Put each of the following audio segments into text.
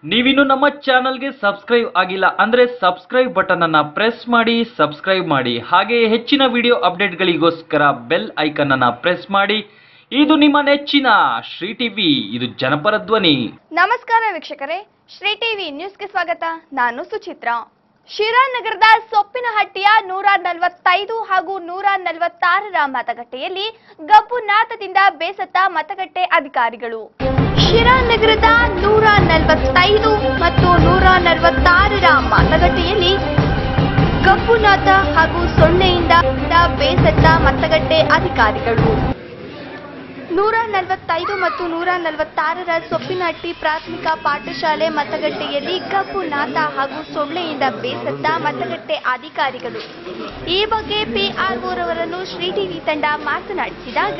ನೀವಿನ್ನು ನಮ್ಮ ಚಾನಲ್ಗೆ ಸಬ್ಸ್ಕ್ರೈಬ್ ಆಗಿಲ್ಲ ಅಂದ್ರೆ ಸಬ್ಸ್ಕ್ರೈಬ್ ಬಟನ್ ಅನ್ನ ಪ್ರೆಸ್ ಮಾಡಿ ಸಬ್ಸ್ಕ್ರೈಬ್ ಮಾಡಿ ಹಾಗೆ ಹೆಚ್ಚಿನ ವಿಡಿಯೋ ಅಪ್ಡೇಟ್ಗಳಿಗೋಸ್ಕರ ಬೆಲ್ ಐಕನ್ ಅನ್ನ ಪ್ರೆಸ್ ಮಾಡಿ ಇದು ನಿಮ್ಮ ನೆಚ್ಚಿನ ಶ್ರೀ ಟಿವಿ ಇದು ಜನಪರ ಧ್ವನಿ ನಮಸ್ಕಾರ ವೀಕ್ಷಕರೇ ಶ್ರೀ ಟಿವಿ ನ್ಯೂಸ್ಗೆ ಸ್ವಾಗತ ನಾನು ಸುಚಿತ್ರಾ ಶಿರಾ ನಗರದ ಸೊಪ್ಪಿನಹಟ್ಟಿಯ ನೂರ ನಲವತ್ತೈದು ಹಾಗೂ ನೂರ ನಲವತ್ತಾರರ ಮತಗಟ್ಟೆಯಲ್ಲಿ ಗಬ್ಬುನಾಥದಿಂದ ಬೇಸತ್ತ ಮತಗಟ್ಟೆ ಅಧಿಕಾರಿಗಳು ಶಿರಾ ನಗರದ ನೂರ ನಲವತ್ತೈದು ಮತ್ತು ನೂರ ನಲವತ್ತಾರರ ಮತಗಟ್ಟೆಯಲ್ಲಿ ಗಬ್ಬುನಾಥ ಹಾಗೂ ಸೊಳ್ಳೆಯಿಂದ ಬೇಸತ್ತ ಮತಗಟ್ಟೆ ಅಧಿಕಾರಿಗಳು ನೂರ ನಲವತ್ತೈದು ಮತ್ತು ನೂರ ನಲವತ್ತಾರರ ಸೊಪ್ಪಿನಹಟ್ಟಿ ಪ್ರಾಥಮಿಕ ಪಾಠಶಾಲೆ ಮತಗಟ್ಟೆಯಲ್ಲಿ ಕಪ್ಪುನಾಥ ಹಾಗೂ ಸೊಳ್ಳೆಯಿಂದ ಬೇಸತ್ತ ಮತಗಟ್ಟೆ ಅಧಿಕಾರಿಗಳು ಈ ಬಗ್ಗೆ ಪಿಆರ್ಒರವರನ್ನು ಶ್ರೀ ಟಿವಿ ತಂಡ ಮಾತನಾಡಿಸಿದಾಗ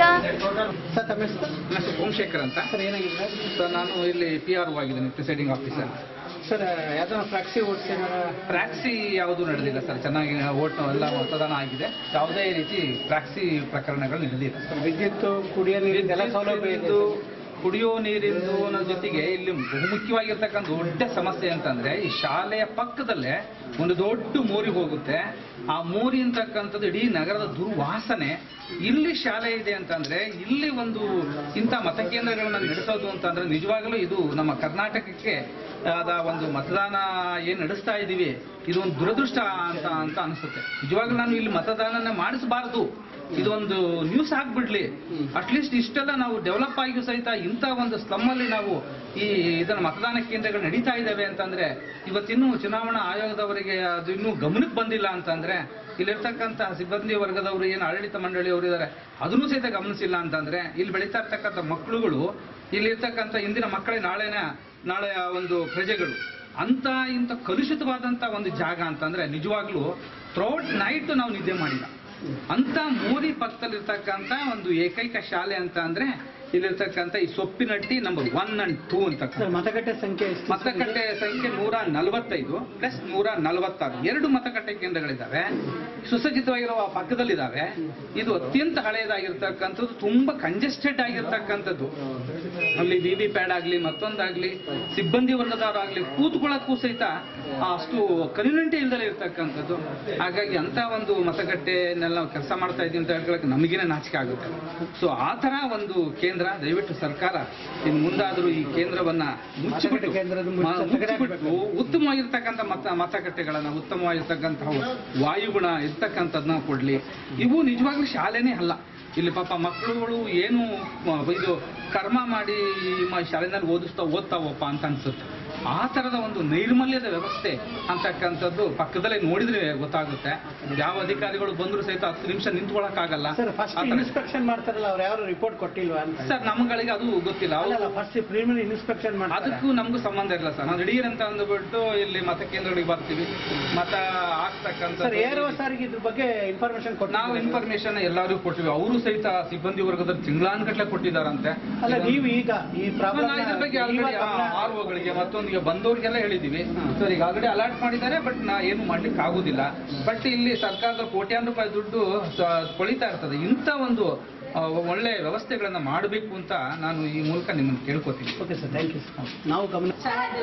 ಸರ್ ತಮ್ಮ ಹೆಸರು ನನ್ನ ಹೆಸರು ಸೋಮಶೇಖರ್ ಅಂತ ಸರ್ ಏನಾಗಿದೆ ಸರ್ ನಾನು ಇಲ್ಲಿ ಪಿ ಆರ್ ಆಗಿದ್ದೇನೆ ಪ್ರಿಸೈಡಿಂಗ್ ಆಫೀಸರ್ ಸರ್ ಯಾವ್ದಾರ ಫ್ರಾಕ್ಸಿ ಓಡಿಸಿ ಟ್ರ್ಯಾಕ್ಸಿ ಯಾವುದೂ ನಡೆದಿಲ್ಲ ಸರ್ ಚೆನ್ನಾಗಿ ಓಟ್ ಎಲ್ಲ ಮತದಾನ ಆಗಿದೆ ಯಾವುದೇ ರೀತಿ ಟ್ರ್ಯಾಕ್ಸಿ ಪ್ರಕರಣಗಳು ನಡೆದಿಲ್ಲ ವಿದ್ಯುತ್ ಕುಡಿಯೋ ನೀರಿನ ಸೌಲಭ್ಯ ಇದೆ ಇದು ಕುಡಿಯೋ ನೀರಿಂದು ಅನ್ನೋ ಜೊತೆಗೆ ಇಲ್ಲಿ ಬಹುಮುಖ್ಯವಾಗಿರ್ತಕ್ಕಂಥ ದೊಡ್ಡ ಸಮಸ್ಯೆ ಅಂತಂದ್ರೆ ಈ ಶಾಲೆಯ ಪಕ್ಕದಲ್ಲೇ ಒಂದು ದೊಡ್ಡ ಮೋರಿ ಹೋಗುತ್ತೆ ಆ ಮೋರಿ ಅಂತಕ್ಕಂಥದ್ದು ಇಡೀ ನಗರದ ದುರ್ವಾಸನೆ ಇಲ್ಲಿ ಶಾಲೆ ಇದೆ ಅಂತಂದ್ರೆ ಇಲ್ಲಿ ಒಂದು ಇಂಥ ಮತಕೇಂದ್ರಗಳನ್ನ ನಡೆಸೋದು ಅಂತಂದ್ರೆ ನಿಜವಾಗಲೂ ಇದು ನಮ್ಮ ಕರ್ನಾಟಕಕ್ಕೆ ಆದ ಒಂದು ಮತದಾನ ಏನ್ ನಡೆಸ್ತಾ ಇದ್ದೀವಿ ಇದು ಒಂದು ದುರದೃಷ್ಟ ಅಂತ ಅಂತ ಅನಿಸುತ್ತೆ ನಿಜವಾಗ್ಲೂ ನಾನು ಇಲ್ಲಿ ಮತದಾನನ ಮಾಡಿಸಬಾರದು ಇದೊಂದು ನ್ಯೂಸ್ ಆಗ್ಬಿಡ್ಲಿ ಅಟ್ಲೀಸ್ಟ್ ಇಷ್ಟೆಲ್ಲ ನಾವು ಡೆವಲಪ್ ಆಗಿಯೂ ಸಹಿತ ಇಂಥ ಒಂದು ಸ್ಲಮ್ ಅಲ್ಲಿ ನಾವು ಈ ಇದನ್ನ ಮತದಾನ ಕೇಂದ್ರಗಳು ನಡೀತಾ ಇದ್ದಾವೆ ಅಂತಂದ್ರೆ ಇವತ್ತಿನ್ನೂ ಚುನಾವಣಾ ಆಯೋಗದವರಿಗೆ ಅದು ಇನ್ನೂ ಗಮನಕ್ಕೆ ಬಂದಿಲ್ಲ ಅಂತಂದ್ರೆ ಇಲ್ಲಿರ್ತಕ್ಕಂಥ ಸಿಬ್ಬಂದಿ ವರ್ಗದವರು ಏನು ಆಡಳಿತ ಮಂಡಳಿಯವರು ಇದ್ದಾರೆ ಅದನ್ನೂ ಸಹಿತ ಗಮನಿಸಿಲ್ಲ ಅಂತಂದ್ರೆ ಇಲ್ಲಿ ಬೆಳೀತಾ ಇರ್ತಕ್ಕಂಥ ಮಕ್ಕಳುಗಳು ಇಲ್ಲಿರ್ತಕ್ಕಂಥ ಇಂದಿನ ಮಕ್ಕಳೇ ನಾಳೆನ ನಾಳೆಯ ಒಂದು ಪ್ರಜೆಗಳು ಅಂತ ಇಂಥ ಕಲುಷಿತವಾದಂಥ ಒಂದು ಜಾಗ ಅಂತಂದ್ರೆ ನಿಜವಾಗ್ಲೂ ಥ್ರೋಟ್ ನೈಟ್ ನಾವು ನಿದ್ದೆ ಮಾಡಿಲ್ಲ ಅಂತ ಮೋರಿ ಪಕ್ಕದಲ್ಲಿರ್ತಕ್ಕಂಥ ಒಂದು ಏಕೈಕ ಶಾಲೆ ಅಂತ ಅಂದ್ರೆ ಇಲ್ಲಿರ್ತಕ್ಕಂಥ ಈ Soppinatti number one and two ಅಂತ ಸರ್ ಮತಗಟ್ಟೆ ಸಂಖ್ಯೆ ಎಷ್ಟು ಮತಗಟ್ಟೆ ಸಂಖ್ಯೆ ನೂರ ನಲವತ್ತೈದು ಪ್ಲಸ್ ನೂರ ನಲವತ್ತಾರು ಎರಡು ಮತಗಟ್ಟೆ ಕೇಂದ್ರಗಳಿದ್ದಾವೆ ಸುಸಜ್ಜಿತವಾಗಿರುವ ಪಕ್ಕದಲ್ಲಿದ್ದಾವೆ ಇದು ಅತ್ಯಂತ ಹಳೆಯದಾಗಿರ್ತಕ್ಕಂಥದ್ದು ತುಂಬಾ ಕಂಜೆಸ್ಟೆಡ್ ಆಗಿರ್ತಕ್ಕಂಥದ್ದು ಅಲ್ಲಿ ಬಿ ಬಿ ಪ್ಯಾಡ್ ಆಗ್ಲಿ ಮತ್ತೊಂದಾಗ್ಲಿ ಸಿಬ್ಬಂದಿ ವರ್ಗದವರಾಗ್ಲಿ ಕೂತ್ಕೊಳ್ಳಕ್ಕೂ ಸಹಿತ ಆ, ಅಷ್ಟು ಕನ್ವಿನೆಂಟೇ ಇಲ್ದಲೇ ಇರ್ತಕ್ಕಂಥದ್ದು ಹಾಗಾಗಿ ಅಂತ ಒಂದು ಮತಗಟ್ಟೆನೆಲ್ಲ ನಾವು ಕೆಲಸ ಮಾಡ್ತಾ ಇದ್ದೀವಿ ಅಂತ ಹೇಳ್ಕೊಳಕ್ಕೆ ನಮಗೇನೆ ನಾಚಿಕೆ ಆಗುತ್ತೆ ಸೊ ಆ ತರ ಒಂದು ಕೇಂದ್ರ ದಯವಿಟ್ಟು ಸರ್ಕಾರ ಇನ್ನು ಮುಂದಾದರೂ ಈ ಕೇಂದ್ರವನ್ನ ಮುಚ್ಚಿಬಿಟ್ಟು ಮತಗಟ್ಟೆ ಕೇಂದ್ರದ ಮುಚ್ಚ- ಮ- ಮುಚ್ಚಿಬಿಟ್ಟು ಉತ್ತಮವಾಗಿರ್ತಕ್ಕಂಥ ಮತ ಮತಗಟ್ಟೆಗಳನ್ನ ಉತ್ತಮವಾಗಿರ್ತಕ್ಕಂತಹ ವಾಯುಗುಣ ಇರ್ತಕ್ಕಂಥದ್ದನ್ನ ಕೊಡ್ಲಿ ಇವು ನಿಜವಾಗ್ಲೂ ಶಾಲೆನೇ ಅಲ್ಲ ಇಲ್ಲಿ ಪಾಪ ಮಕ್ಕಳುಗಳು ಏನು ಮ- ಇದು ಕರ್ಮ ಮಾಡಿ ಮ- ಶಾಲೆನಲ್ಲಿ ಓದಿಸ್ತಾ ಓದ್ತಾವಪ್ಪ ಅಂತ ಅನ್ಸುತ್ತೆ ಆ ತರದ ಒಂದು ನೈರ್ಮಲ್ಯದ ವ್ಯವಸ್ಥೆ ಅಂತಕ್ಕಂಥದ್ದು ಪಕ್ಕದಲ್ಲೇ ನೋಡಿದ್ರೆ ಗೊತ್ತಾಗುತ್ತೆ ಯಾವ ಅಧಿಕಾರಿಗಳು ಬಂದ್ರು ಸಹಿತ ಹತ್ತು ನಿಮಿಷ ನಿಂತ್ಕೊಳಕ್ಕಾಗಲ್ಲ ಸರ್ ಫಸ್ಟ್ ಆ ಥರ- ಇನ್ಸ್ಪೆಕ್ಷನ್ ಮಾಡ್ತಾರಲ್ಲ ಅವ್ರು ಯಾರು ರಿಪೋರ್ಟ್ ಕೊಟ್ಟಿಲ್ವಾ ಅಂತ ಸರ್ ನಮ್ಗಳಿಗೆ ಅದು ಗೊತ್ತಿಲ್ಲ ಅವ್ರು ಅಲ್ಲ ಫಸ್ಟ್ ಪ್ರಿಲಿಮಿನರಿ ಇನ್ಸ್ಪೆಕ್ಷನ್ ಮಾಡ್ತಾರೆ ಅದಕ್ಕೂ ನಮಗೂ ಸಂಬಂಧ ಇಲ್ಲ ಸರ್ ನಾವು ದಿಢೀರ್ ಅಂತ ಅಂದ್ಬಿಟ್ಟು ಇಲ್ಲಿ ಮತಕೇಂದ್ರಗಳಿಗೆ ಬರ್ತೀವಿ ಮತ ಹಾಕ್ತಕ್ಕಂಥ ಸರ್ ಏರೋ ಸಾರಿಗೆ ಇದ್ರ ಬಗ್ಗೆ ಇನ್ಫಾರ್ಮೇಶನ್ ಕೊಟ್ಟು ನಾವು ಇನ್ಫಾರ್ಮೇಶನ್ ಎಲ್ಲರಿಗೂ ಕೊಟ್ಟಿವಿ ಅವರು ಸಹಿತ ಸಿಬ್ಬಂದಿ ವರ್ಗದ ತಿಂಗಳಾನ್ಗಟ್ಲೆ ಕೊಟ್ಟಿದ್ದಾರಂತೆ ಅಲ್ಲ ನೀವು ಈಗ ಈ ಪ್ರಾಬ್ಲಮ್ ನಾನು ಇದ್ರ ಬಗ್ಗೆ ಆಲ್ರೆಡಿ ಆರ್ ಓಗಳಿಗೆ ಮತ್ತೊಂದಿಗೆ ಬಂದವ್ರಿಗೆಲ್ಲ ಹೇಳಿದೀವಿ ಸರ್ ಈಗ ಆಲ್ರೆಡಿ ಅಲರ್ಟ್ ಮಾಡಿದ್ದಾರೆ ಬಟ್ ನಾ ಏನು ಮಾಡ್ಲಿಕ್ಕೆ ಆಗುದಿಲ್ಲ ಬಟ್ ಇಲ್ಲಿ ಸರ್ಕಾರದ ಕೋಟ್ಯಾಂತರ ರೂಪಾಯಿ ದುಡ್ಡು ಸ- ಕೊಳಿತಾ ಇರ್ತದೆ ಇಂಥ ಒಂದು ಆ, ಒಳ್ಳೆ ವ್ಯವಸ್ಥೆಗಳನ್ನ ಮಾಡಬೇಕು ಅಂತ ನಾನು ಈ ಮೂಲಕ ನಿಮ್ಮನ್ನು ಕೇಳ್ಕೊತೀನಿ ಓಕೆ ಸರ್ ಥ್ಯಾಂಕ್ ಯು ನಾವು ಗಮನ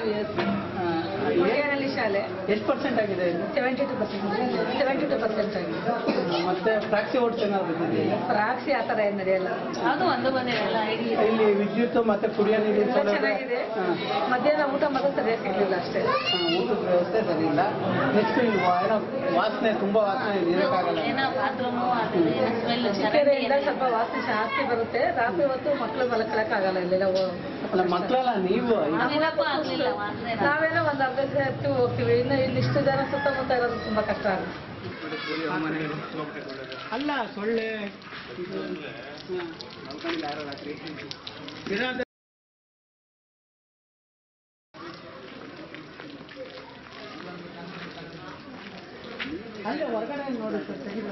ಹುಡುಗಿಯರಲ್ಲಿ ಶಾಲೆ ಎಷ್ಟು ಪರ್ಸೆಂಟ್ ಆಗಿದೆ ಇದು seventy two percent seventy two percent ಆಗಿದೆ ಮತ್ತೆ ಫ್ರಾಕ್ಸಿ ಓಟ್ಸ್ ಏನಾದ್ರು ಇದೆಯಾ? ಪ್ರಾಕ್ಸಿ ಆ ಥರ ಏನು ನಡೆಯಲ್ಲ ಅದು ಒಂದು ಬಂದಿರಲ್ಲ ಐಡಿ ಇಲ್ಲಿ ವಿದ್ಯುತ್ ಮತ್ತೆ ಕುಡಿಯೋ ನೀರಿನ ಎಲ್ಲ ಸೌಲಭ್ಯ ಚೆನ್ನಾಗಿದೆ ಹಾ. ಮಧ್ಯಾಹ್ನ ಊಟ ಮಾತ್ರ ಸರಿಯಾಗಿ ಸಿಗಲಿಲ್ಲ ಅಷ್ಟೇ ಹಾ, ಊಟದ ವ್ಯವಸ್ಥೆ ಸರಿ ಇಲ್ಲ ನೆಕ್ಸ್ಟ್ ಇಲ್ಲಿ ವಾ- ಏನೋ ವಾಸನೆ ತುಂಬಾ ವಾಸನೆ ಇರೋಕ್ಕಾಗಲ್ಲ ಚಿಕ್ಕರಿಂದ ಸ್ವಲ್ಪ ವಾಸನೆ ಜಾಸ್ತಿ ಬರುತ್ತೆ ರಾತ್ರಿ ಹೊತ್ತು ಮಕ್ಕಳು ಮಲಕಳಕ್ಕಾಗಲ್ಲ ಇಲ್ಲೆಲ್ಲ ಅಲ್ಲ ಮಕ್ಕಳೆಲ್ಲ ನೀವು ನಾವೇನೋ ಒಂದು ಅರ್ಧ ಹೊತ್ತು ಹೋಗ್ತೀವಿ ಇನ್ನು ಇಲ್ಲಿ ಇಷ್ಟು ಜನ ಸುತ್ತಮುತ್ತ ಇರೋದು ತುಂಬಾ ಕಷ್ಟ ಆಗುತ್ತೆ ಅಲ್ಲ ಸೊಳ್ಳೆ ಇದು, ಹಾ. ಇರಾದ- ಅಲ್ಲೇ ಹೊರಗಡೆ ನೋಡಿ ಸರ್ ತೆಗಿದ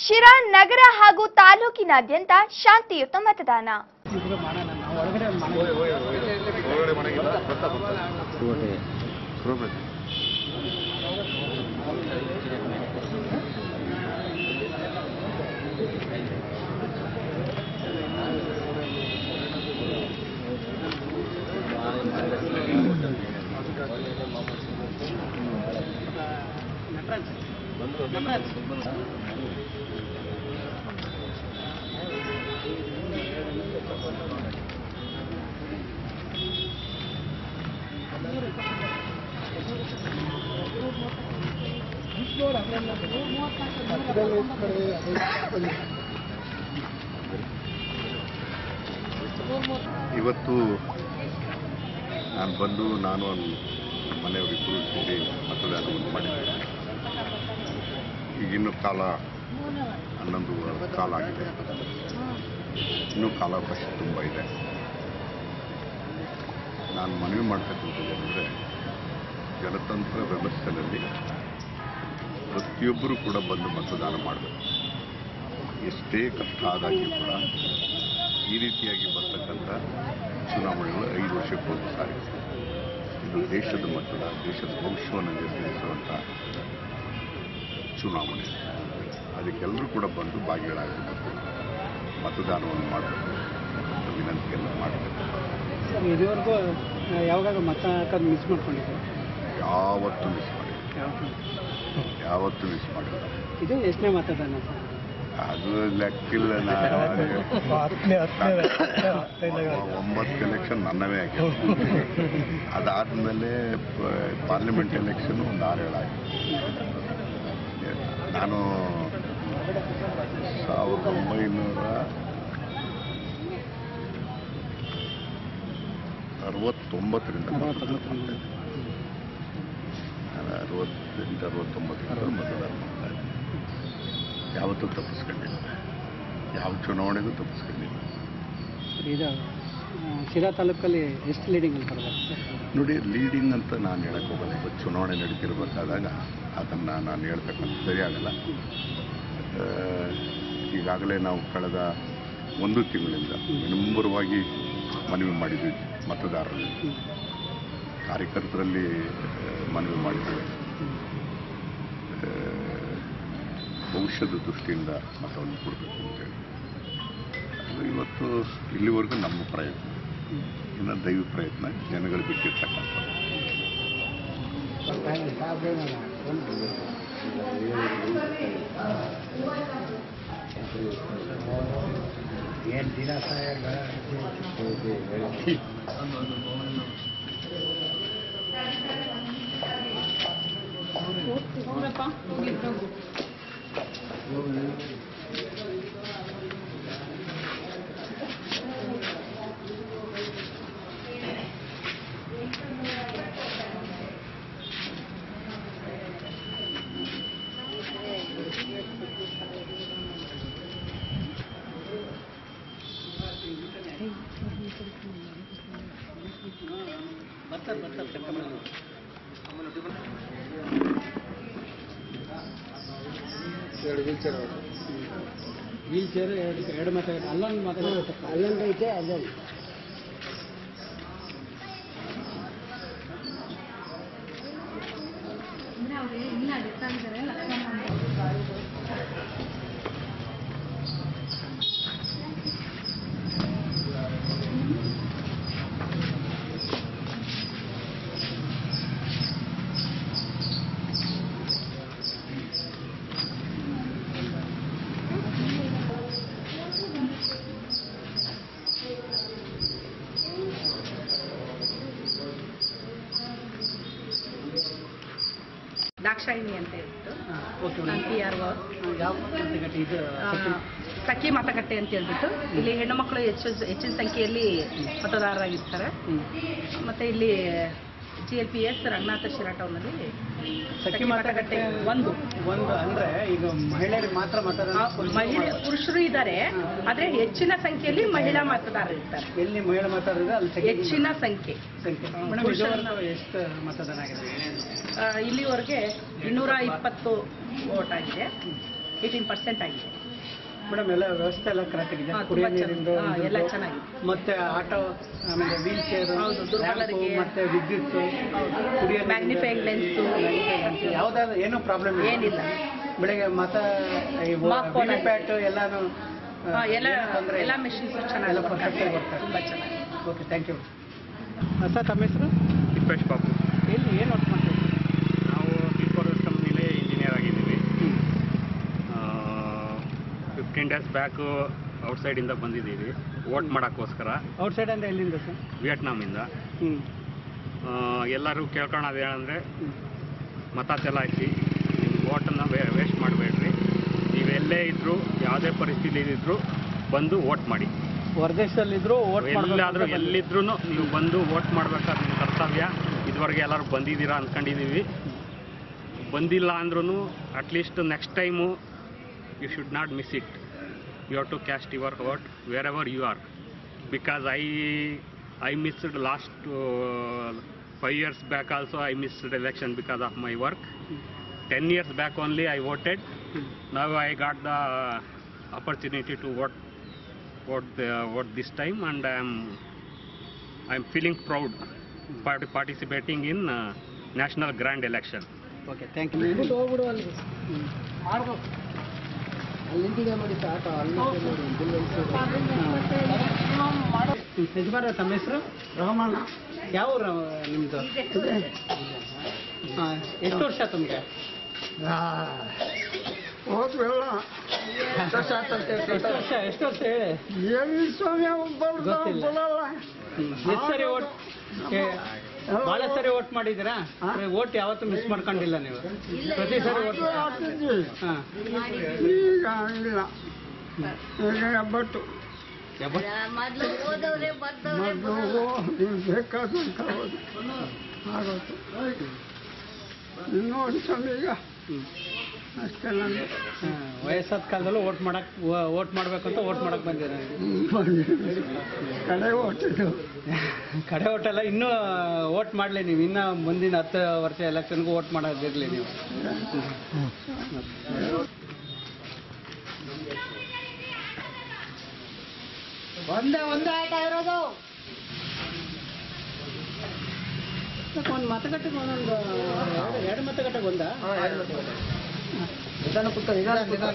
ಶಿರಾ ನಗರ ಹಾಗೂ ತಾಲೂಕಿನಾದ್ಯಂತ ಶಾಂತಿಯುತ ಮತದಾನ ಇವತ್ತು ನಾನು ಬಂದು ನಾನು ಅಲ್ಲಿ ಮನೆಯವರಿಬ್ಬರು ಸೇರಿ ಮತದಾನವನ್ನು ಮಾಡಿದ್ದೇವೆ ಈಗಿನ್ನು ಕಾಲ ಹನ್ನೊಂದು ಕಾಲ ಆಗಿದೆ ಇನ್ನೂ ಕಾಲಾವಕಾಶ ತುಂಬ ಇದೆ ನಾನು ಮನವಿ ಮಾಡ್ತಕ್ಕಂಥದ್ದು ಅಂದರೆ ಜನತಂತ್ರ ವ್ಯವಸ್ಥೆಯಲ್ಲಿ ಪ್ರತಿಯೊಬ್ಬರೂ ಕೂಡ ಬಂದು ಮತದಾನ ಮಾಡಬೇಕು ಎಷ್ಟೇ ಕಷ್ಟ ಆದಾಗ್ಯೂ ಕೂಡ ಈ ರೀತಿಯಾಗಿ ಬರ್ತಕ್ಕಂಥ ಚುನಾವಣೆಗಳು ಐದು ವರ್ಷಕ್ಕೊಂದು ಸಾರಿ ಇದು ದೇಶದ ಮಟ್ಟದ ದೇಶದ ಭವಿಷ್ಯವನ್ನು ನಿರ್ಧರಿಸುವಂಥ ಚುನಾವಣೆ ಅದಕ್ಕೆಲ್ಲರೂ ಕೂಡ ಬಂದು ಭಾಗಿಗಳಾಗಬೇಕು ಮತದಾನವನ್ನು ಮಾಡಬೇಕು ಅಂತ ವಿನಂತಿಯನ್ನು ಮಾಡಬೇಕು ಇದುವರೆಗೂ ಯಾವಾಗ ಮತ ಹಾಕೋದು ಮಿಸ್ ಮಾಡ್ಕೊಂಡಿದ್ದೆ ಯಾವತ್ತೂ ಮಿಸ್ ಮಾಡಿ ಯಾವತ್ತೂ ಮಿಸ್ ಮಾಡಿಲ್ಲ ಇದು ಎಷ್ಟನೇ ಮತದಾನ ಸರ್ ಅದು ಲೆಕ್ಕಿಲ್ಲ ನಾನು ಒಂಬತ್ತು ಎಲೆಕ್ಷನ್ ನನ್ನವೇ ಆಗಿದೆ ಅದಾದಮೇಲೆ ಪಾರ್ಲಿಮೆಂಟ್ ಎಲೆಕ್ಷನ್ ಒಂದು ಆರು ಏಳು ಆಗಿದೆ ನಾನು ಸಾವಿರದ ಒಂಬೈನೂರ ಅರವತ್ತೊಂಬತ್ತರಿಂದ ಅರವತ್ತೊಂಬತ್ತರಿಂದ. ನಾನು ಅರವತ್ತೆಂಟು ಅರವತ್ತೊಂಬತ್ತರಿಂದ ಮತದಾನ ಮಾಡ್ತಾ ಇದ್ದೆ ಯಾವತ್ತೂ ತಪ್ಪಿಸ್ಕೊಂಡಿಲ್ಲ ಯಾವ ಚುನಾವಣೆಗೂ ತಪ್ಪಿಸ್ಕೊಂಡಿಲ್ಲ ಇದು ಆ, ಶಿರಾ ತಾಲೂಕಲ್ಲಿ ಎಷ್ಟು ಲೀಡಿಂಗ್ ಅಂತ ಬರ್ಬೋದು ಸರ್ ನೋಡಿ ಲೀಡಿಂಗ್ ಅಂತ ನಾನು ಹೇಳಕ್ಕೆ ಹೋಗಲ್ಲ ಇವತ್ತು ಚುನಾವಣೆ ನಡೀತಿರ್ಬೇಕಾದಾಗ ಅದನ್ನು ನಾನು ಹೇಳ್ತಕ್ಕಂಥ ಸರಿಯಾಗಲ್ಲ ಆ, ಈಗಾಗಲೇ ನಾವು ಕಳೆದ ಒಂದು ತಿಂಗಳಿಂದ ವಿನಮ್ರವಾಗಿ ಮನವಿ ಮಾಡಿದ್ವಿ ಮತದಾರರಲ್ಲಿ ಕಾರ್ಯಕರ್ತರಲ್ಲಿ ಆ, ಮನವಿ ಮಾಡಿದ್ದೇವೆ ಆ, ಭವಿಷ್ಯದ ದೃಷ್ಟಿಯಿಂದ ಮತವನ್ನು ಕೊಡಬೇಕು ಅಂತೇಳಿ ಅದು ಇವತ್ತು ಇಲ್ಲಿವರೆಗೂ ನಮ್ಮ ಪ್ರಯತ್ನ ಇನ್ನು ದೈವ ಪ್ರಯತ್ನ ಜನಗಳು ಬಿಟ್ಟಿರ್ತಕ್ಕಂಥದ್ದು ಏನು ದಿನ ಬರ್ತಾರೆ ಬರ್ತಾರೆ ಕರ್ಕೊಂಡ್ಬರೋದು. ವೀಲ್ ಚೇರ್ ಎರಡು ಎರಡು ಮಾತಾಡ ಅಲ್ಲೊಂದು ಮಾತಾಡ ಅಲ್ಲೊಂದು ಐತೆ ಅಲ್ಲೊಂದು ದಾಕ್ಷಾಯಿಣಿ ಅಂತ ಹೇಳ್ಬಿಟ್ಟು ಓಕೆ ನಾನು ಪಿ ಆರ್ ಯಾವ ಮತಗಟ್ಟೆ ಇದು ಸಖಿ ಮತಗಟ್ಟೆ ಅಂತ ಹೇಳ್ಬಿಟ್ಟು ಇಲ್ಲಿ ಹೆಣ್ಣು ಮಕ್ಕಳು ಹೆಚ್ಚು ಹೆಚ್ಚಿನ ಸಂಖ್ಯೆಯಲ್ಲಿ ಮತದಾರರಾಗಿರ್ತಾರೆ ಹ್ಮ್. ಮತ್ತೆ ಇಲ್ಲಿ G L P S Ranganatha Sira ಟೌನಲ್ಲಿ ಸಖಿ ಸಖಿ ಮತಗಟ್ಟೆ ಒಂದು ಒಂದು ಅಂದ್ರೆ ಈಗ ಮಹಿಳೆಯರಿಗೆ ಮಾತ್ರ ಮತದಾನ ಆ, ಮಹಿಳೆ ಪುರುಷರು ಇದ್ದಾರೆ ಆದ್ರೆ ಹೆಚ್ಚಿನ ಸಂಖ್ಯೆಯಲ್ಲಿ ಮಹಿಳಾ ಮತದಾರರು ಇರ್ತಾರೆ ಎಲ್ಲಿ ಮಹಿಳೆ ಮಾತಾಡಿದ್ರೆ ಅಲ್ಲಿ ಸಖಿ ಹೆಚ್ಚಿನ ಸಂಖ್ಯೆ ಸಂಖ್ಯೆ ಮೇಡಮ್ ಇದುವರೆಗೂ ಎಷ್ಟು ಮತದಾನ ಆಗಿದೆ ಆ, ಇಲ್ಲಿವರೆಗೆ ಇನ್ನೂರ ಇಪ್ಪತ್ತು ವೋಟ್ ಆಗಿದೆ ಏಯ್ಟೀನ್ ಪರ್ಸೆಂಟ್ ಆಗಿದೆ ಮೇಡಮ್ ಎಲ್ಲ ವ್ಯವಸ್ಥೆ ಎಲ್ಲ ಕರೆಕ್ಟ್ ಆಗಿದೆ ಹಾ, ಕುಡಿಯೋ ತುಂಬಾ ಚೆನ್ನಾಗಿ- ನೀರಿಂದು ಹಾ, ಎಲ್ಲ ಇದ್ರದ್ದು. ಚೆನ್ನಾಗಿದೆ. ಮತ್ತೆ ಆಟೋ ಆಮೇಲೆ ವೀಲ್ ಚೇರ್ ಹೌದು, ದುರ್ಬಲರಿಗೆ. ಮತ್ತೆ ವಿದ್ಯುತ್ ಕುಡಿಯೋ Magnifying lens. ಯಾವ್ದಾದ್ರು ಏನೂ ಪ್ರಾಬ್ಲಮ್ ಏನಿಲ್ಲ ಬೆಳಗ್ಗೆ ಮತ Mark phone ಆಗಿದೆ. ಪ್ಯಾಟ್ ಎಲ್ಲಾನು ಆ, ಹಾ, ಎಲ್ಲ ಏನು ತೊಂದ್ರೆ ಇಲ್ಲ. ಎಲ್ಲ ಮೆಷಿನ್ಸ್ ಚೆನ್ನಾಗಿ ಎಲ್ಲ work perfect ಆಗಿ ಆಗ್ತಿದೆ. work ಆಗ್ತಿದೆ. ತುಂಬಾ ಚೆನ್ನಾಗಿ ಓಕೆ ಥ್ಯಾಂಕ್ ಯು ಸರ್ ತಮ್ಮ ಹೆಸರು ತಿಪ್ಪೇಶ್ ಬಾಬು ಎಲ್ಲಿ ಏನು ವರ್ಕ್ ಮಾಡ್ತೀವಿ ನಾವು ಬಿಫೋರೆಸ್ಟ್ ಕಂಪ್ನಿಲೇ ಇಂಜಿನಿಯರ್ ಆಗಿದ್ದೀವಿ ಫಿಫ್ಟೀನ್ ಡೇಸ್ ಬ್ಯಾಕು ಔಟ್ಸೈಡಿಂದ ಬಂದಿದ್ದೀವಿ ವೋಟ್ ಮಾಡೋಕ್ಕೋಸ್ಕರ ಔಟ್ಸೈಡ್ ಅಂದ್ರೆ ಎಲ್ಲಿಂದ ಸರ್ ವಿಯಟ್ನಾಮಿಂದ ಹ್ಞೂ ಆ, ಎಲ್ಲರೂ ಕೇಳ್ಕೊಳೋದು ಏನಂದರೆ ಮತ ಚಲಾಯಿಸಿ ನಿಮ್ಮ ವೋಟನ್ನು ವೇಸ್ಟ್ ಮಾಡಬೇಡ್ರಿ ನೀವೆಲ್ಲೇ ಇದ್ದರೂ ಯಾವುದೇ ಪರಿಸ್ಥಿತಿ ಇದ್ದರೂ ಬಂದು ವೋಟ್ ಮಾಡಿ ಹೊರದೇಶದಲ್ಲಿದ್ರು ಓಟ್ ಎಲ್ಲಾದರೂ ಎಲ್ಲಿದ್ರೂ ನೀವು ಬಂದು ವೋಟ್ ಮಾಡಬೇಕಾದ ನಿಮ್ಮ ಕರ್ತವ್ಯ ಇದುವರೆಗೆ ಎಲ್ಲರೂ ಬಂದಿದ್ದೀರಾ ಅಂದ್ಕೊಂಡಿದ್ದೀವಿ ಬಂದಿಲ್ಲ ಅಂದ್ರೂ at least next time you should not miss it you have to cast your vote wherever you are because I I missed last five years back also I missed election because of my work ten years back only I voted ನಾವು I got the opportunity to vote vote the, vote this time and I am I am feeling proud part, participating in uh, national grand election. Okay thank you ಹೋಗ್ಬಿಡು ಅಲ್ಲಿ ಯಜಮಾನ ತಮ್ಮ ಹೆಸರು ರಹಮಾನ ಯಾವ ಊರು ನಿಮ್ಮದು ಹಾಂ ಎಷ್ಟು ವರ್ಷ ತಮಗೆ ಎಷ್ಟು ವರ್ಷ ಎಷ್ಟು ವರ್ಷ ಹೇಳಿ ಗೊತ್ತಿಲ್ಲ ಹ್ಮ್. ಎಷ್ಟು ಸರಿ ಓಟ್ ಭಾಳ ಸರಿ ಓಟ್ ಮಾಡಿದ್ದೀರಾ ಓಟ್ ಯಾವತ್ತೂ ಮಿಸ್ ಮಾಡ್ಕೊಂಡಿಲ್ಲ ನೀವು ಪ್ರತಿ ಸರಿ ಓಟ್ ಹಾಂ ಬಟ್ಟು ಯಾವತ್ತು ಮೊದಲು ಬೇಕಾದಂತ ಆಗೋದು ನೋಡಿ ಸ್ವಾಮಿ ಈಗ ಅಷ್ಟೇ ನಾನು ಹಾಂ, ವಯಸ್ಸಾದ ಕಾಲದಲ್ಲೂ ಓಟ್ ಮಾಡಕ್ ಓಟ್ ಮಾಡ್ಬೇಕು ಅಂತ ಓಟ್ ಮಾಡಕ್ ಬಂದಿರ ಕಡೆ ಓಟಿದ್ದು ಕಡೆ ಓಟ್ ಅಲ್ಲ ಇನ್ನೂ ಓಟ್ ಮಾಡಲಿ ನೀವು ಇನ್ನೂ ಮುಂದಿನ ಹತ್ತು ವರ್ಷ ಎಲೆಕ್ಷನ್ಗೂ ಓಟ್ ಮಾಡೋದಿರಲಿ ನೀವು ಒಂದು ಮತಗಟ್ಟೆಗೆ ಒಂದೊಂದು ಎರಡು- ಎರಡು ಮತಗಟ್ಟೆಗೆ ಒಂದಾ ನಿಧಾನ ಕೂತ ನಿಧಾನ ನಿಧಾನ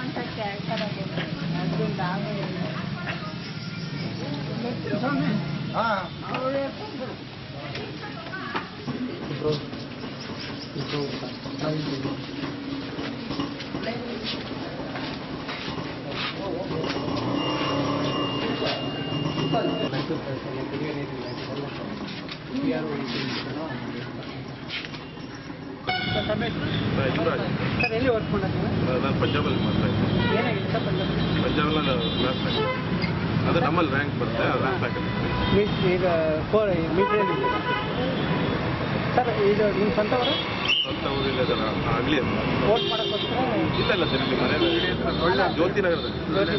ಯುವರಾಜ್ ಸರ್ ಎಲ್ಲಿ ವರ್ಕ್ ಮಾಡೋದು ನೀವು ನಾನು ಪಂಜಾಬಲ್ಲಿ ಮಾಡ್ತಾ ಇದ್ದೀನಿ ಏನಾಗಿದೆ ಸರ್ ಪಂಜಾಬ್ ಪಂಜಾಬಲ್ಲಿ ನಾನು ಕ್ಲಾಸ್ ಅದು ನಮ್ಮಲ್ಲಿ ರ್ಯಾಂಕ್ ಬರುತ್ತೆ ಅದು ರ್ಯಾಂಕ್ ಹಾಕಿದೆ ಮೀಟ್ ಈಗ ಫೋರ್ ಮೀಟ್ರಲ್ಲಿ ಸರ್ ಇದು ನಿಮ್ಮ ಸ್ವಂತವರು ಸ್ವಂತ ಊರಿಲ್ಲ ಜನ ಆಗಲಿ ಅಂತ ವೋಟ್ ಮಾಡೋಕ್ಕೋಸ್ಕರ ಇಲ್ಲ ಇಲ್ಲ ಸರ್ ಇಲ್ಲಿ ಮನೆ ಜ್ಯೋತಿ ನಗರದಲ್ಲಿ ಜ್ಯೋತಿ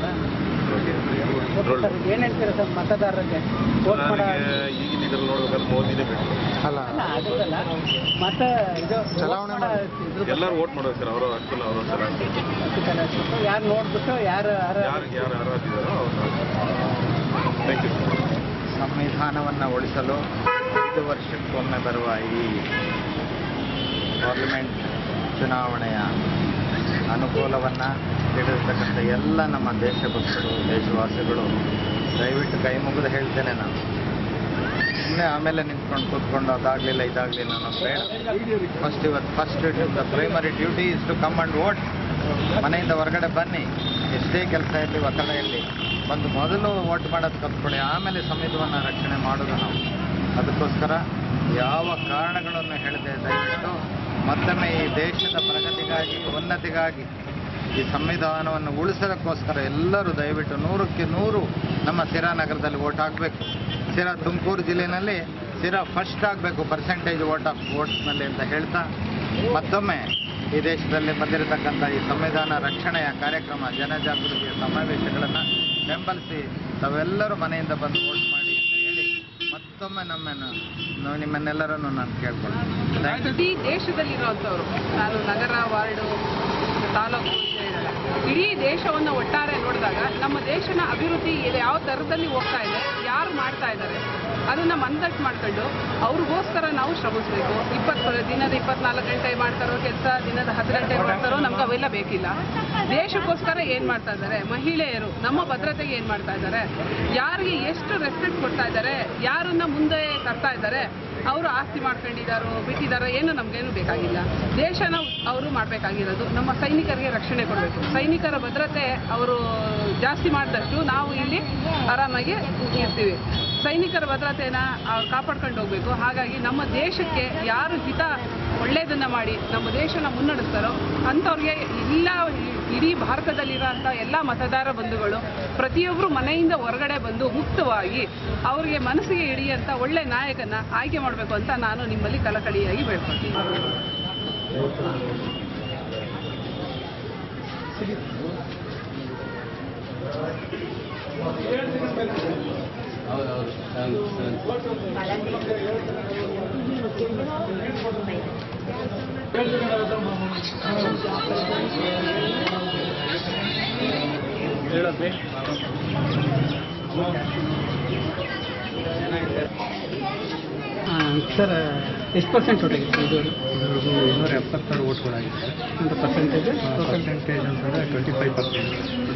ಓಕೆ ಸರ್ ಏನು ಹೇಳ್ತೀರಾ ಸರ್ ಮತದಾರರಿಗೆ ವೋಟ್ ಮಾಡೋ ನನಗೆ ಈಗಿನ ಇದ್ರಲ್ಲಿ ನೋಡ್ಬೇಕಾದ್ರೆ ಮೋದಿನೇ ಬೇಕು ಅಲ್ಲ ಅದಲ್ಲ ಮತ್ತೆ ಇದು ಚಲಾವಣೆ ಎಲ್ಲರೂ ವೋಟ್ ಮಾಡ್ಬೇಕು ಸರ್ ಅವರು ಹಕ್ಕನ್ನು ಅವರು ಚೆನ್ನಾಗಿ ಯಾರು ನೋಡ್ಬಿಟ್ಟು ಯಾರು ಯಾರು ಯಾರು ಯಾರು ಆರಾಧಿದಾರೋ ಅವ್ರು ಥ್ಯಾಂಕ್ ಯು ಸಂವಿಧಾನವನ್ನು ಉಳಿಸಲು ಐದು ವರ್ಷಕ್ಕೊಮ್ಮೆ ಬರುವ ಈ ಪಾರ್ಲಿಮೆಂಟ್ ಚುನಾವಣೆಯ ಅನುಕೂಲವನ್ನು ತಿಳಿರ್ತಕ್ಕಂಥ ಎಲ್ಲ ನಮ್ಮ ದೇಶಭಕ್ತರು ದೇಶವಾಸಿಗಳು ದಯವಿಟ್ಟು ಕೈ ಮುಗಿದು ಹೇಳ್ತೇನೆ ನಾನು ಸುಮ್ಮನೆ ಆಮೇಲೆ ನಿಂತ್ಕೊಂಡು ಕೂತ್ಕೊಂಡು ಅದಾಗಲಿಲ್ಲ ಇದಾಗಲಿಲ್ಲ ಅನ್ನೋದು ಬೇಡ ಫಸ್ಟ್ ಇವತ್ತು first the primary duty is to come and vote ಮನೆಯಿಂದ ಹೊರಗಡೆ ಬನ್ನಿ ಎಷ್ಟೇ ಕೆಲಸ ಇರಲಿ ಒತ್ತಡ ಇರಲಿ ಬಂದು ಮೊದಲು ವೋಟ್ ಮಾಡೋದು ಕಲ್ತ್ಕೊಳ್ಳಿ ಆಮೇಲೆ ಸಂವಿಧಾನ ರಕ್ಷಣೆ ಮಾಡೋದು ನಾವು ಅದಕ್ಕೋಸ್ಕರ ಯಾವ ಕಾರಣಗಳನ್ನು ಹೇಳಿದೆ ದಯವಿಟ್ಟು ಮತ್ತೊಮ್ಮೆ ಈ ದೇಶದ ಪ್ರಗತಿಗಾಗಿ ಉನ್ನತಿಗಾಗಿ ಈ ಸಂವಿಧಾನವನ್ನು ಉಳಿಸೋದಕ್ಕೋಸ್ಕರ ಎಲ್ಲರೂ ದಯವಿಟ್ಟು ನೂರಕ್ಕೆ ನೂರು ನಮ್ಮ ಸಿರಾ ನಗರದಲ್ಲಿ ವೋಟ್ ಹಾಕಬೇಕು ಸಿರಾ ತುಮಕೂರು ಜಿಲ್ಲೆಯಲ್ಲಿ ಸಿರಾ ಫಸ್ಟ್ ಆಗಬೇಕು ಪರ್ಸೆಂಟೇಜ್ ವೋಟ್ ಆಫ್ ವೋಟ್ಸ್ನಲ್ಲಿ ಅಂತ ಹೇಳ್ತಾ ಮತ್ತೊಮ್ಮೆ ಈ ದೇಶದಲ್ಲಿ ಬಂದಿರತಕ್ಕಂಥ ಈ ಸಂವಿಧಾನ ರಕ್ಷಣೆಯ ಕಾರ್ಯಕ್ರಮ ಜನಜಾಗೃತಿಯ ಸಮಾವೇಶಗಳನ್ನು ಬೆಂಬಲಿಸಿ ತಾವೆಲ್ಲರೂ ಮನೆಯಿಂದ ಬಂದು ವೋಟ್ ಮಾಡಿ ಅಂತ ಹೇಳಿ ಮತ್ತೊಮ್ಮೆ ನಮ್ಮನ್ನು ನಾವು ನಿಮ್ಮನ್ನೆಲ್ಲರನ್ನು ನಾನು ಕೇಳ್ಕೊಳ್ತೀನಿ Thank you. ಇಡೀ ದೇಶದಲ್ಲಿರುವಂಥವ್ರು ನಾನು ನಗರ ವಾರ್ಡು ಒಂದು ತಾಲೂಕು ಅಂತ ಹೇಳಲ್ಲ ಇಡೀ ದೇಶವನ್ನು ಒಟ್ಟಾರೆ ನೋಡಿದಾಗ ನಮ್ಮ ದೇಶನ ಅಭಿವೃದ್ಧಿ ಇದು ಯಾವ ಥರದಲ್ಲಿ ಹೋಗ್ತಾ ಇದೆ ಯಾರು ಮಾಡ್ತಾ ಇದ್ದಾರೆ ಅದನ್ನ ಮನದಟ್ಟು ಮಾಡ್ಕೊಂಡು ಅವ್ರಿಗೋಸ್ಕರ ನಾವು ಶ್ರಮಿಸ್ಬೇಕು ಇಪ್ಪತ್ತು ದಿನದ ಇಪ್ಪತ್ನಾಲ್ಕು ಗಂಟೆ ಮಾಡ್ತಾರೋ ಕೆಲಸ ದಿನದ ಹತ್ತು ಗಂಟೆ ಮಾಡ್ತಾರೋ ನಮ್ಗೆ ಅವೆಲ್ಲ ಬೇಕಿಲ್ಲ ದೇಶಕ್ಕೋಸ್ಕರ ಏನು ಮಾಡ್ತಾ ಇದ್ದಾರೆ ಮಹಿಳೆಯರು ನಮ್ಮ ಭದ್ರತೆಗೆ ಏನು ಮಾಡ್ತಾ ಇದ್ದಾರೆ ಯಾರಿಗೆ ಎಷ್ಟು ರೆಸ್ಪೆಕ್ಟ್ ಕೊಡ್ತಾ ಇದ್ದಾರೆ ಯಾರನ್ನ ಮುಂದೆ ತರ್ತಾ ಇದ್ದಾರೆ ಅವರು ಆಸ್ತಿ ಮಾಡ್ಕೊಂಡಿದ್ದಾರೋ ಬಿಟ್ಟಿದ್ದಾರೋ ಏನು ನಮಗೇನು ಬೇಕಾಗಿಲ್ಲ ದೇಶನ ಅವರು ಮಾಡಬೇಕಾಗಿರೋದು ನಮ್ಮ ಸೈನಿಕರಿಗೆ ರಕ್ಷಣೆ ಕೊಡಬೇಕು ಸೈನಿಕರ ಭದ್ರತೆ ಅವರು ಜಾಸ್ತಿ ಮಾಡಿದಷ್ಟು ನಾವು ಇಲ್ಲಿ ಆರಾಮಾಗಿ ಇರ್ತೀವಿ ಸೈನಿಕರ ಭದ್ರತೆನ ಅವ್ರು ಕಾಪಾಡ್ಕೊಂಡು ಹೋಗ್ಬೇಕು ಹಾಗಾಗಿ ನಮ್ಮ ದೇಶಕ್ಕೆ ಯಾರು ಹಿತ ಒಳ್ಳೆಯದನ್ನ ಮಾಡಿ ನಮ್ಮ ದೇಶನ ಮುನ್ನಡೆಸ್ತಾರೋ ಅಂಥವ್ರಿಗೆ ಎಲ್ಲ ಇಡೀ ಭಾರತದಲ್ಲಿರೋಂಥ ಎಲ್ಲ ಮತದಾರ ಬಂಧುಗಳು ಪ್ರತಿಯೊಬ್ಬರು ಮನೆಯಿಂದ ಹೊರಗಡೆ ಬಂದು ಮುಕ್ತವಾಗಿ ಅವರಿಗೆ ಮನಸ್ಸಿಗೆ ಹಿಡಿಯಂಥ ಒಳ್ಳೆ ನಾಯಕನ ಆಯ್ಕೆ ಮಾಡಬೇಕು ಅಂತ ನಾನು ನಿಮ್ಮಲ್ಲಿ ಕಳಕಳಿಯಾಗಿ ಬೇಡ್ಕೊಳ್ತೀನಿ ಸರ್ ಎಷ್ಟು ಪರ್ಸೆಂಟ್ ಒಟ್ಟಿಗೆ ಇದು ಇನ್ನೂರ ಎಪ್ಪತ್ತಾರು ಓಟ್ಗಳಾಗಿದೆ ಅಂತ ಪರ್ಸೆಂಟೇಜ್ ಪರ್ಸೆಂಟೇಜ್ ಅಂತಂದರೆ ಟ್ವೆಂಟಿ ಫೈವ್ ಪರ್ಸೆಂಟ್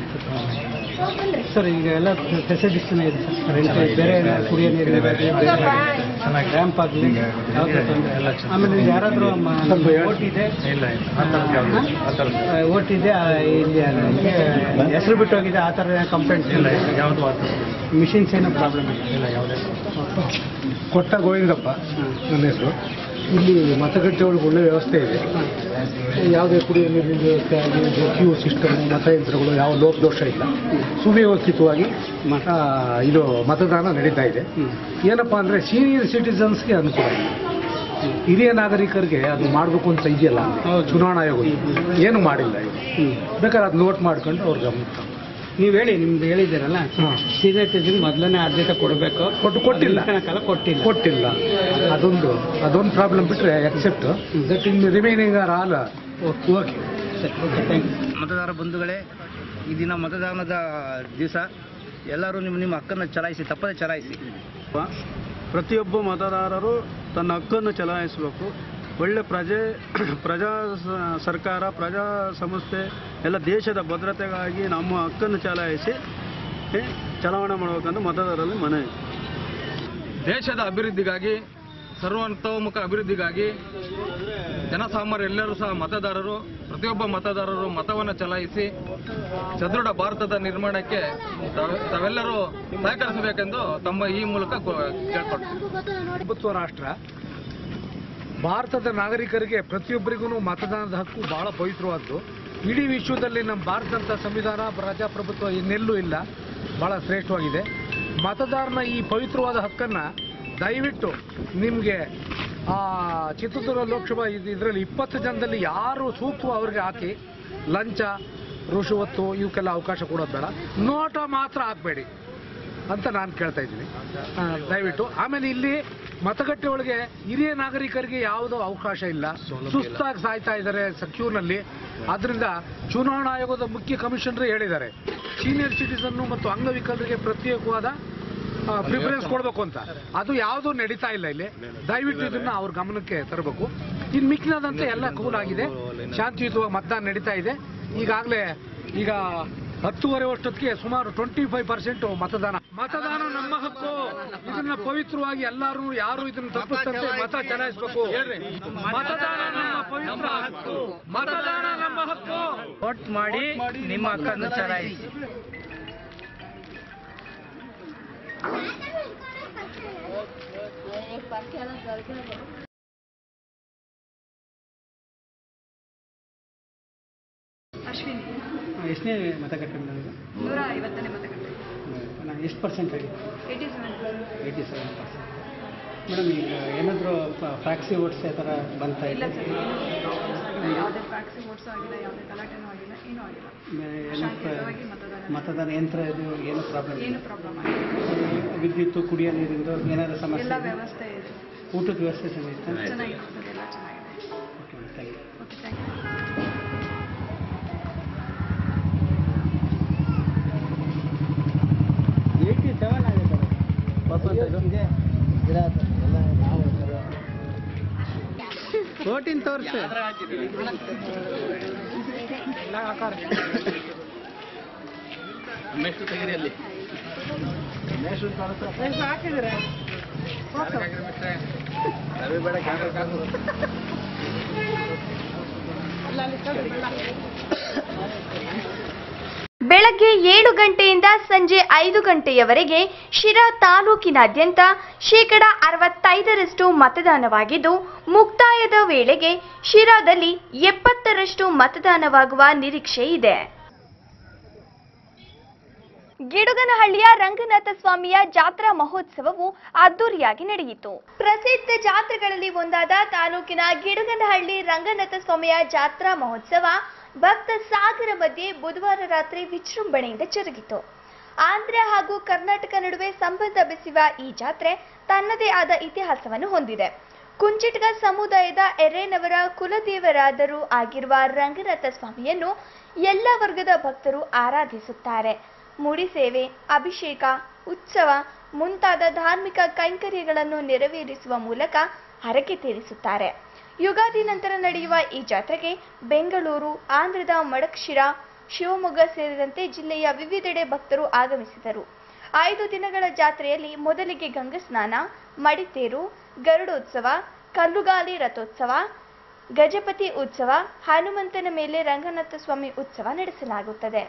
ಸರ್ ಈಗ ಎಲ್ಲ ಫೆಸಿಲಿಟೀಸ್ ಇದೆ ಸರ್ ಕರೆಂಟ್ ಬೇರೆ ಏನಾದ್ರು ಕುಡಿಯೋ ನೀರಿನ ಚೆನ್ನಾಗಿ ರ್ಯಾಂಪ್ ಆಗಲಿ ಯಾವುದೇ ತೊಂದರೆ ಇಲ್ಲ ಆಮೇಲೆ ಈಗ ಯಾರಾದರೂ ಓಟ್ ಇದೆ ಇಲ್ಲ ಇಲ್ಲ ಆ ಥರದ್ದು ಯಾವುದು ಆ ಥರದ್ದು ಓಟ್ ಇದೆ ಆ, ಇಲ್ಲಿ ಅದಕ್ಕೆ ಹೆಸರು ಬಿಟ್ಟು ಹೋಗಿದೆ ಆ ಥರ ಕಂಪ್ಲೇಂಟ್ಸ್ ಇಲ್ಲ ಇಲ್ಲ ಯಾವುದು ಆ ಥರದ್ದು ಮಿಷಿನ್ಸ್ ಏನೋ ಪ್ರಾಬ್ಲಮ್ ಇದೆ ಇಲ್ಲ ಯಾವುದೇ ಕೊಟ್ಟ ಗೋವಿಂದಪ್ಪ ನನ್ನ ಹೆಸರು ಇಲ್ಲಿ ಮತಗಟ್ಟೆ ಒಳಗೆ ಒಳ್ಳೆ ವ್ಯವಸ್ಥೆ ಇದೆ ಯಾವುದೇ ಕುಡಿಯುವ ನೀರಿನ ವ್ಯವಸ್ಥೆ ಆಗಲಿ ಕ್ಯೂ ಸಿಸ್ಟಮ್ ಮತಯಂತ್ರಗಳು ಯಾವ ಲೋಪದೋಷ ಇಲ್ಲ ಸುವ್ಯವಸ್ಥಿತವಾಗಿ ಆ, ಇದು ಮತದಾನ ನಡೀತಾ ಇದೆ ಏನಪ್ಪಾ ಅಂದರೆ ಸೀನಿಯರ್ ಸಿಟಿಸನ್ಸ್ಗೆ ಅನುಕೂಲ ಇದೆ ಹಿರಿಯ ನಾಗರಿಕರಿಗೆ ಅದು ಮಾಡಬೇಕು ಅಂತ ಇದೆಯಲ್ಲ ಚುನಾವಣಾ ಆಯೋಗ ಏನು ಮಾಡಿಲ್ಲ ಇದು ಬೇಕಾದ್ರೆ ಅದು ನೋಟ್ ಮಾಡ್ಕೊಂಡು ಅವ್ರ ಗಮನ ತಗೊಂಡು. ನೀವು ಹೇಳಿ ನಿಮ್ದು ಹೇಳಿದ್ದೀರಲ್ಲ ಸೀನಿಯರ್ ಸಿಟಿಜನ್ ಮೊದಲನೇ ಆದ್ಯತೆ ಕೊಡಬೇಕು ಕೊಟ್ಟು ಕೊಟ್ಟಿಲ್ಲ ಕಾಲ ಕೊಟ್ಟಿಲ್ಲ ಕೊಟ್ಟಿಲ್ಲ ಅದೊಂದು ಅದೊಂದು ಪ್ರಾಬ್ಲಮ್ ಬಿಟ್ಟರೆ except that in remaining are all okay okay thank you ಮತದಾರ ಬಂಧುಗಳೇ ಈ ದಿನ ಮತದಾನದ ದಿವಸ ಎಲ್ಲರೂ ನಿಮ್ಮ ನಿಮ್ಮ ಹಕ್ಕನ್ನು ಚಲಾಯಿಸಿ ತಪ್ಪದೆ ಚಲಾಯಿಸಿ ಪ್ರತಿಯೊಬ್ಬ ಮತದಾರರು ತನ್ನ ಹಕ್ಕನ್ನು ಚಲಾಯಿಸಬೇಕು ಒಳ್ಳೆ ಪ್ರಜೆ ಪ್ರಜಾ ಸ- ಸರ್ಕಾರ ಪ್ರಜಾ ಸಂಸ್ಥೆ ಎಲ್ಲ ದೇಶದ ಭದ್ರತೆಗಾಗಿ ನಮ್ಮ ಹಕ್ಕನ್ನು ಚಲಾಯಿಸಿ ಏ, ಚಲಾವಣೆ ಮಾಡಬೇಕಂತ ಮತದಾರರಲ್ಲಿ ಮನವಿ ದೇಶದ ಅಭಿವೃದ್ಧಿಗಾಗಿ ಸರ್ವತೋಮುಖ ಅಭಿವೃದ್ಧಿಗಾಗಿ ಜನಸಾಮಾನ್ಯರು ಎಲ್ಲರೂ ಸಹ ಮತದಾರರು ಪ್ರತಿಯೊಬ್ಬ ಮತದಾರರು ಮತವನ್ನು ಚಲಾಯಿಸಿ ಸದೃಢ ಭಾರತದ ನಿರ್ಮಾಣಕ್ಕೆ ತಾವ್- ತಾವೆಲ್ಲರೂ ಸಹಕರಿಸಬೇಕೆಂದು ತಮ್ಮ ಈ ಮೂಲಕ ಕೋ- ಕೇಳ್ಕೊಳ್ತೀವಿ ಪ್ರಭುತ್ವ ರಾಷ್ಟ್ರ ಭಾರತದ ನಾಗರಿಕರಿಗೆ ಪ್ರತಿಯೊಬ್ಬರಿಗೂ ಮತದಾನದ ಹಕ್ಕು ಬಹಳ ಪವಿತ್ರವಾದ್ದು ಇಡೀ ವಿಶ್ವದಲ್ಲಿ ನಮ್ಮ ಭಾರತದಂಥ ಸಂವಿಧಾನ ಪ್ರಜಾಪ್ರಭುತ್ವ ಇನ್ನೆಲ್ಲೂ ಇಲ್ಲ ಬಹಳ ಶ್ರೇಷ್ಠವಾಗಿದೆ ಮತದಾರನ ಈ ಪವಿತ್ರವಾದ ಹಕ್ಕನ್ನು ದಯವಿಟ್ಟು ನಿಮಗೆ ಆ ಚಿತ್ರದುರ್ಗ ಲೋಕಸಭಾ ಇದರಲ್ಲಿ ಇಪ್ಪತ್ತು ಜನದಲ್ಲಿ ಯಾರು ಸೂಕ್ತ ಅವರಿಗೆ ಹಾಕಿ ಲಂಚ ಋಷುವತ್ತು ಇವಕ್ಕೆಲ್ಲ ಅವಕಾಶ ಕೊಡೋದು ಬೇಡ ನೋಟ ಮಾತ್ರ ಹಾಕಬೇಡಿ ಅಂತ ನಾನು ಕೇಳ್ತಾ ಇದ್ದೀನಿ ಆ, ದಯವಿಟ್ಟು ಆಮೇಲೆ ಇಲ್ಲಿ ಮತಗಟ್ಟೆ ಒಳಗೆ ಹಿರಿಯ ನಾಗರಿಕರಿಗೆ ಯಾವುದೋ ಅವಕಾಶ ಇಲ್ಲ ಸುಸ್ತಾಗಿ ಸಾಯ್ತಾ ಇದ್ದಾರೆ ಕ್ಯೂನಲ್ಲಿ ಆದ್ರಿಂದ ಚುನಾವಣಾ ಆಯೋಗದ ಮುಖ್ಯ ಕಮಿಷನರ್ ಹೇಳಿದ್ದಾರೆ ಸೀನಿಯರ್ ಸಿಟಿಸನ್ ಮತ್ತು ಅಂಗವಿಕಲರಿಗೆ ಪ್ರತ್ಯೇಕವಾದ ಪ್ರಿಫರೆನ್ಸ್ ಕೊಡಬೇಕು ಅಂತ ಅದು ಯಾವುದೂ ನಡೀತಾ ಇಲ್ಲ ಇಲ್ಲಿ ದಯವಿಟ್ಟು ಇದನ್ನ ಅವ್ರ ಗಮನಕ್ಕೆ ತರಬೇಕು ಇನ್ನು ಮಿಕ್ಕಿನದಂತೆ ಎಲ್ಲ ಕೂಲ್ ಆಗಿದೆ ಶಾಂತಿಯುತವಾಗಿ ಮತದಾನ ನಡೀತಾ ಇದೆ ಈಗಾಗಲೇ ಈಗ ಹತ್ತುವರೆ ವರ್ಷಕ್ಕೆ ಸುಮಾರು ಟ್ವೆಂಟಿ ಫೈವ್ ಪರ್ಸೆಂಟ್ ಮತದಾನ ಮತದಾನ ನಮ್ಮ ಹಕ್ಕು ಇದನ್ನ ಪವಿತ್ರವಾಗಿ ಎಲ್ಲರೂ ಯಾರು ಇದನ್ನ ತಪ್ಪಿಸ್ತಂತೆ ಮತ ಚಲಾಯಿಸಬೇಕು ಮತದಾನ ನಮ್ಮ ಪವಿತ್ರ ಹಕ್ಕು ಮತದಾನ ನಮ್ಮ ಹಕ್ಕು ವೋಟ್ ಮಾಡಿ ನಿಮ್ಮ ಹಕ್ಕನ್ನು ಚಲಾಯಿಸಿ ಅಶ್ವಿನಿ ಎಷ್ಟನೇ ಮತಗಟ್ಟೆ ಮೇಡಮ್ ಇದು? ನೂರ ಐವತ್ತನೇ ಮತಗಟ್ಟೆ ನಾ ಎಷ್ಟು ಪರ್ಸೆಂಟ್ ಆಗಿದೆ eighty seven eighty seven percent madam ಈಗ ಏನಾದರೂ ಫ್ಯಾಕ್ಸಿ ಓಟ್ಸ್ ಆ ಥರ ಬಂತಾ ಇಲ್ಲ ಇಲ್ಲ ಸರ್ ಯಾವುದೇ ಫ್ಯಾಕ್ಸಿ ಓಟ್ಸು ಆಗಿಲ್ಲ ಯಾವುದೇ ಗಲಾಟೆನೂ ಆಗಿಲ್ಲ ಏನೂ ಆಗಿಲ್ಲ ಶಾಂತಿಯುತವಾಗಿ ಮತದಾನ ಮತದಾನ ಯಂತ್ರ ಇದು ಏನು ಪ್ರಾಬ್ಲಮ್ ಏನು ಪ್ರಾಬ್ಲಮ್ ಆಗಿಲ್ಲ ವಿದ್ಯುತ್ ಕುಡಿಯೋ ನೀರಿಂದು ಏನಾದರೂ ಸಮಸ್ಯೆ ಎಲ್ಲ ಇದೆಯಾ? ವ್ಯವಸ್ಥೆ ಇದೆ ಊಟದ ವ್ಯವಸ್ಥೆ ಚೆನ್ನಾಗಿತ್ತು ಚೆನ್ನಾಗಿರ್ತದೆ ಎಲ್ಲ ಚೆನ್ನಾಗಿದೆ okay thank you okay thank you ಓಟಿನ ತೋರಿಸಿ ಬೆಳಗ್ಗೆ ಏಳು ಗಂಟೆಯಿಂದ ಸಂಜೆ ಐದು ಗಂಟೆಯವರೆಗೆ ಶಿರಾ ತಾಲೂಕಿನಾದ್ಯಂತ ಶೇಕಡ ಅರವತ್ತೈದರಷ್ಟು ಮತದಾನವಾಗಿದ್ದು ಮುಕ್ತಾಯದ ವೇಳೆಗೆ ಶಿರಾದಲ್ಲಿ ಎಪ್ಪತ್ತರಷ್ಟು ಮತದಾನವಾಗುವ ನಿರೀಕ್ಷೆ ಇದೆ ಗಿಡುಗನಹಳ್ಳಿಯ ರಂಗನಾಥ ಸ್ವಾಮಿಯ ಜಾತ್ರಾ ಮಹೋತ್ಸವವು ಅದ್ದೂರಿಯಾಗಿ ನಡೆಯಿತು ಪ್ರಸಿದ್ಧ ಜಾತ್ರೆಗಳಲ್ಲಿ ಒಂದಾದ ತಾಲೂಕಿನ ಗಿಡುಗನಹಳ್ಳಿ ರಂಗನಾಥ ಸ್ವಾಮಿಯ ಜಾತ್ರಾ ಮಹೋತ್ಸವ ಭಕ್ತ ಸಾಗರ ಮಧ್ಯೆ ಬುಧವಾರ ರಾತ್ರಿ ವಿಜೃಂಭಣೆಯಿಂದ ಜರುಗಿತು ಆಂಧ್ರ ಹಾಗೂ ಕರ್ನಾಟಕ ನಡುವೆ ಸಂಬಂಧ ಬೆಸೆಯುವ ಈ ಜಾತ್ರೆ ತನ್ನದೇ ಆದ ಇತಿಹಾಸವನ್ನು ಹೊಂದಿದೆ ಕುಂಚಿಟ್ಗ ಸಮುದಾಯದ ಎರೇನವರ ಕುಲದೇವರಾದರೂ ಆಗಿರುವ ರಂಗನಾಥ ಸ್ವಾಮಿಯನ್ನು ಎಲ್ಲ ವರ್ಗದ ಭಕ್ತರು ಆರಾಧಿಸುತ್ತಾರೆ ಮುಡಿ ಸೇವೆ ಅಭಿಷೇಕ ಉತ್ಸವ ಮುಂತಾದ ಧಾರ್ಮಿಕ ಕೈಂಕರ್ಯಗಳನ್ನು ನೆರವೇರಿಸುವ ಮೂಲಕ ಹರಕೆ ತೀರಿಸುತ್ತಾರೆ ಯುಗಾದಿ ನಂತರ ನಡೆಯುವ ಈ ಜಾತ್ರೆಗೆ ಬೆಂಗಳೂರು ಆಂಧ್ರದ ಮಡಕ್ಷಿರ ಶಿವಮೊಗ್ಗ ಸೇರಿದಂತೆ ಜಿಲ್ಲೆಯ ವಿವಿಧೆಡೆ ಭಕ್ತರು ಆಗಮಿಸಿದರು ಐದು ದಿನಗಳ ಜಾತ್ರೆಯಲ್ಲಿ ಮೊದಲಿಗೆ ಗಂಗಸ್ನಾನ ಮಡಿತೇರು ಗರುಡೋತ್ಸವ ಕಲ್ಲುಗಾಲಿ ರಥೋತ್ಸವ ಗಜಪತಿ ಉತ್ಸವ ಹನುಮಂತನ ಮೇಲೆ ರಂಗನಾಥ ಸ್ವಾಮಿ ಉತ್ಸವ ನಡೆಸಲಾಗುತ್ತದೆ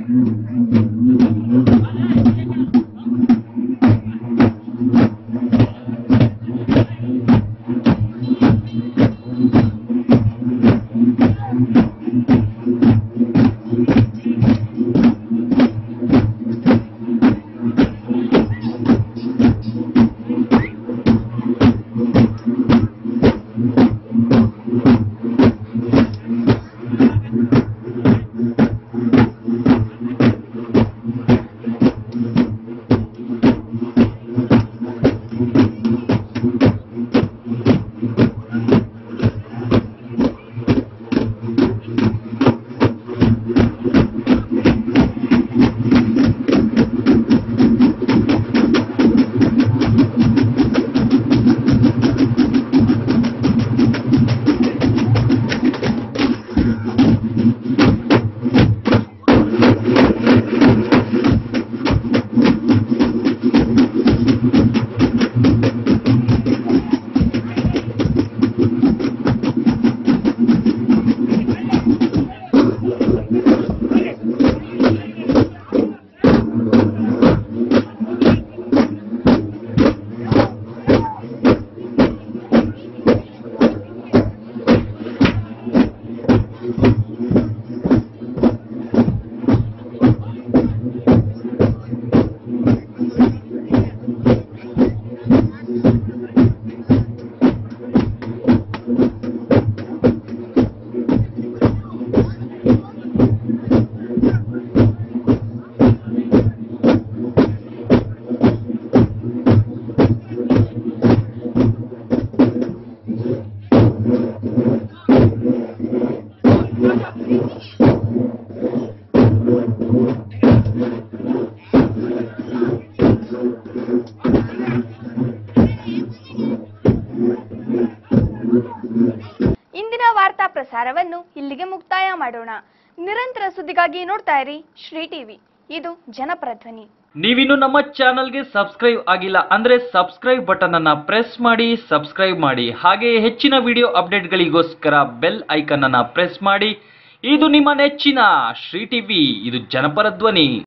ಇಂದಿನ ವಾರ್ತಾ ಪ್ರಸಾರವನ್ನು ಇಲ್ಲಿಗೆ ಮುಕ್ತಾಯ ಮಾಡೋಣ ನಿರಂತರ ಸುದ್ದಿಗಾಗಿ ನೋಡ್ತಾ ಇರಿ ಶ್ರೀ ಟಿವಿ ಇದು ಜನಪರ ಧ್ವನಿ ನೀವಿನ್ನು ನಮ್ಮ ಚಾನಲ್ಗೆ ಸಬ್ಸ್ಕ್ರೈಬ್ ಆಗಿಲ್ಲ ಅಂದ್ರೆ ಸಬ್ಸ್ಕ್ರೈಬ್ ಬಟನ್ ಅನ್ನ ಪ್ರೆಸ್ ಮಾಡಿ ಸಬ್ಸ್ಕ್ರೈಬ್ ಮಾಡಿ ಹಾಗೆ ಹೆಚ್ಚಿನ ವಿಡಿಯೋ ಅಪ್ಡೇಟ್ಗಳಿಗೋಸ್ಕರ ಬೆಲ್ ಐಕನ್ ಅನ್ನ ಪ್ರೆಸ್ ಮಾಡಿ ಇದು ನಿಮ್ಮ ನೆಚ್ಚಿನ ಶ್ರೀ ಟಿವಿ ಇದು ಜನಪರ ಧ್ವನಿ